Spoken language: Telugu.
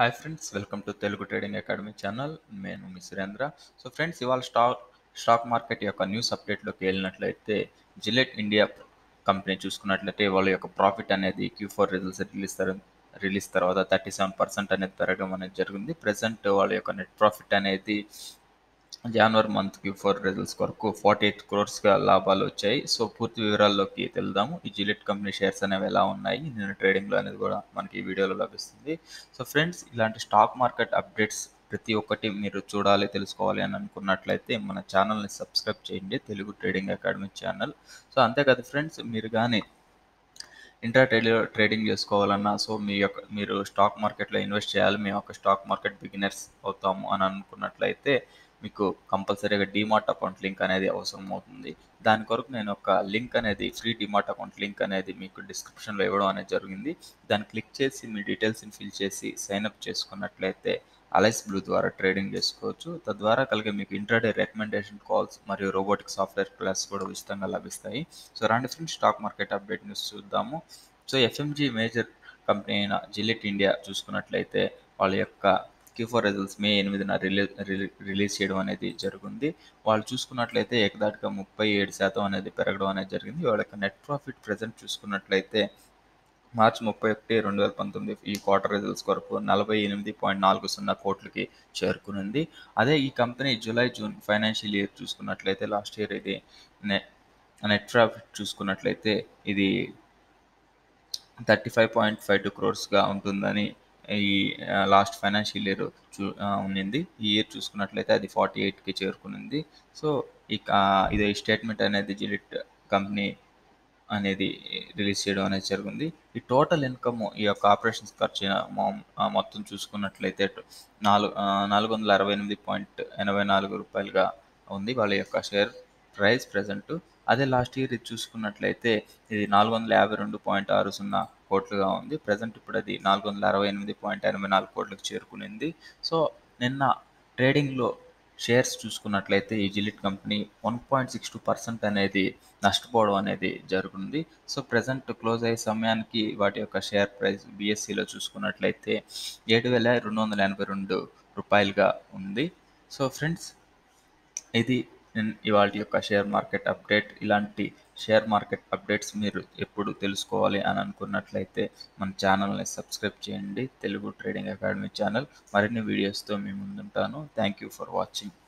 hi friends welcome to Telugu trading academy channel నేను మీ సురేంద్ర సో ఫ్రెండ్స్ ఇవాళ స్టాక్ స్టాక్ మార్కెట్ యొక్క న్యూస్ అప్డేట్లోకి వెళ్ళినట్లయితే జిలెట్ ఇండియా కంపెనీ చూసుకున్నట్లయితే వాళ్ళ యొక్క ప్రాఫిట్ అనేది Q four results release release తర్వాత థర్టీ సెవెన్ పర్సెంట్ అనేది పెరగడం అనేది జరిగింది ప్రజెంట్ వాళ్ళ యొక్క నెట్ ప్రాఫిట్ అనేది జనవరి మంత్ క్యూ ఫోర్ రిజల్ట్స్ వరకు ఫార్టీ ఎయిట్ క్రోర్స్గా లాభాలు వచ్చాయి సో పూర్తి వివరాల్లోకి తెలుదాము ఈ జిలెట్ కంపెనీ షేర్స్ అనేవి ఎలా ఉన్నాయి నేను ట్రేడింగ్లో అనేది కూడా మనకి ఈ వీడియోలో లభిస్తుంది సో ఫ్రెండ్స్ ఇలాంటి స్టాక్ మార్కెట్ అప్డేట్స్ ప్రతి ఒక్కటి మీరు చూడాలి తెలుసుకోవాలి అని అనుకున్నట్లయితే మన ఛానల్ని సబ్స్క్రైబ్ చేయండి Telugu trading academy channel so అంతే కదా ఫ్రెండ్స్ మీరు కానీ ఇంట్రా ట్రేడ్ ట్రేడింగ్ చేసుకోవాలన్నా సో మీ యొక్క మీరు స్టాక్ మార్కెట్లో ఇన్వెస్ట్ చేయాలి మేము ఒక స్టాక్ మార్కెట్ బిగినర్స్ అవుతాము అని అనుకున్నట్లయితే మీకు కంపల్సరీగా డిమార్ట్ అకౌంట్ లింక్ అనేది అవసరం అవుతుంది దాని కొరకు నేను ఒక లింక్ అనేది ఫ్రీ డిమార్ట్ అకౌంట్ లింక్ అనేది మీకు డిస్క్రిప్షన్లో ఇవ్వడం అనేది జరిగింది దాన్ని క్లిక్ చేసి మీ డీటెయిల్స్ని ఫిల్ చేసి సైన్అప్ చేసుకున్నట్లయితే అలైస్ బ్లూ ద్వారా ట్రేడింగ్ చేసుకోవచ్చు తద్వారా కలిగే మీకు ఇంటర్డే రికమెండేషన్ కాల్స్ మరియు రోబోటిక్ సాఫ్ట్వేర్ క్లాస్ కూడా ఉచితంగా లభిస్తాయి సో రండి friends stock market update news చూద్దాము సో ఎఫ్ఎంజీ మేజర్ కంపెనీ అయిన జిలెట్ ఇండియా చూసుకున్నట్లయితే వాళ్ళ యొక్క క్యూ ఫోర్ రిజల్ట్స్ మే ఎనిమిదిన రిలీజ్ రిలీజ్ చేయడం అనేది జరిగింది వాళ్ళు చూసుకున్నట్లయితే ఏకదాటిగా ముప్పై ఏడు శాతం అనేది పెరగడం అనేది జరిగింది వాళ్ళ యొక్క నెట్ ప్రాఫిట్ ప్రజెంట్ చూసుకున్నట్లయితే మార్చి ముప్పై ఒకటి రెండు వేల పంతొమ్మిది ఈ క్వార్టర్ రిజల్ట్స్ కొరకు నలభై ఎనిమిది పాయింట్ నాలుగు సున్నా కోట్లకి చేరుకునింది అదే ఈ company July June financial year చూసుకున్నట్లయితే లాస్ట్ ఇయర్ ఇది నెట్ నెట్ ప్రాఫిట్ చూసుకున్నట్లయితే ఇది thirty five point five two క్రోర్స్గా ఉంటుందని ఈ లాస్ట్ ఫైనాన్షియల్ ఇయర్ చూ ఉన్నింది ఈ ఇయర్ చూసుకున్నట్లయితే అది ఫార్టీ ఎయిట్కి చేరుకునింది సో ఇక ఇది స్టేట్మెంట్ అనేది జిలిట్ కంపెనీ అనేది రిలీజ్ చేయడం అనేది జరిగింది ఈ టోటల్ ఇన్కమ్ ఈ యొక్క ఆపరేషన్స్ ఖర్చు మొత్తం చూసుకున్నట్లయితే నాలుగు నాలుగు వందల అరవై ఎనిమిది పాయింట్ ఎనభై నాలుగు రూపాయలుగా ఉంది వాళ్ళ యొక్క షేర్ ప్రైస్ ప్రజెంట్ అదే లాస్ట్ ఇయర్ ఇది చూసుకున్నట్లయితే ఇది నాలుగు వందల యాభై రెండు పాయింట్ ఆరు సున్నా కోట్లుగా ఉంది ప్రజెంట్ ఇప్పుడు అది నాలుగు వందల అరవై ఎనిమిది పాయింట్ ఎనభై నాలుగు కోట్లకు చేరుకునింది సో నిన్న ట్రేడింగ్లో షేర్స్ చూసుకున్నట్లయితే ఈ Gillette company one point six two percent అనేది నష్టపోవడం అనేది జరుగుతుంది సో ప్రజెంట్ క్లోజ్ అయ్యే సమయానికి వాటి యొక్క షేర్ ప్రైస్ బిఎస్సిలో చూసుకున్నట్లయితే ఏడు వేల రెండు వందల ఎనభై రెండు రూపాయలుగా ఉంది సో ఫ్రెండ్స్ ఇది ఇవాళ యొక్క షేర్ మార్కెట్ అప్డేట్ ఇలాంటి షేర్ మార్కెట్ అప్డేట్స్ మీరు ఎప్పుడు తెలుసుకోవాలి అని అనుకున్నట్లయితే మన ఛానల్ని సబ్స్క్రైబ్ చేయండి తెలుగు ట్రేడింగ్ అకాడమీ ఛానల్ మరిన్ని వీడియోస్తో మీ ముందుంటాను థ్యాంక్ యూ ఫర్ వాచింగ్